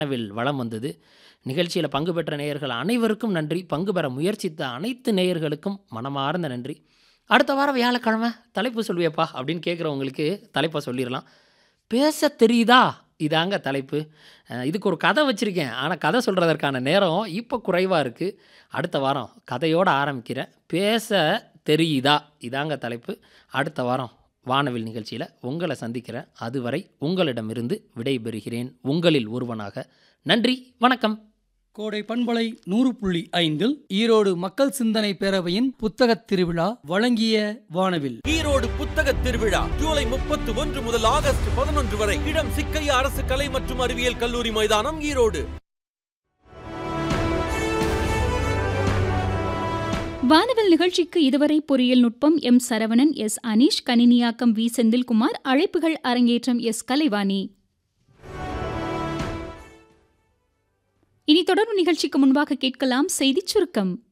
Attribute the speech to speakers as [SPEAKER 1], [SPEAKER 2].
[SPEAKER 1] will வலம் வந்தது நிகழ்ச்சியில் பங்கு பெற்ற நேயர்கள் அனைவருக்கும் நன்றி பங்கு பெற முயற்சித்த அனைத்து நேயர்களுக்கும் மனமார்ந்த நன்றி அடுத்த வாரம் வியாழக்கிழமை தலைப்பு சொல்வியப்பா அப்படின்னு கேட்குறவங்களுக்கு தலைப்பை சொல்லிடலாம் பேச தெரியுதா இதாங்க தலைப்பு அஹ் இதுக்கு ஒரு கதை வச்சுருக்கேன் ஆனால் கதை சொல்கிறதற்கான நேரம் இப்போ குறைவாக இருக்குது அடுத்த வாரம் கதையோடு ஆரம்பிக்கிறேன் பேச தெரியுதா இதாங்க தலைப்பு அடுத்த வாரம் வானவில் நிகழ்ச்சியில் உங்களை சந்திக்கிறேன் அதுவரை உங்களிடமிருந்து விடைபெறுகிறேன் உங்களில் ஒருவனாக நன்றி வணக்கம்
[SPEAKER 2] கோடை பண்பலை நூறு புள்ளி ஐந்தில் ஈரோடு மக்கள் சிந்தனை பேரவையின் புத்தகத் திருவிழா வழங்கிய வானவில்
[SPEAKER 3] ஈரோடு புத்தக திருவிழா ஜூலை முப்பத்தி ஒன்று முதல் ஆகஸ்ட் பதினொன்று வரை இடம் சிக்கையா அரசு கலை மற்றும் அறிவியல் கல்லூரி மைதானம் ஈரோடு
[SPEAKER 4] வானவில் நிகழ்ச்சிக்கு இதுவரை பொறியியல் நுட்பம் எம் சரவணன் எஸ் அனீஷ் கணினியாக்கம் வி செந்தில்குமார் அழைப்புகள் அரங்கேற்றம் எஸ் கலைவாணி இனி தொடரும் நிகழ்ச்சிக்கு முன்பாக கேட்கலாம் செய்திச் சுருக்கம்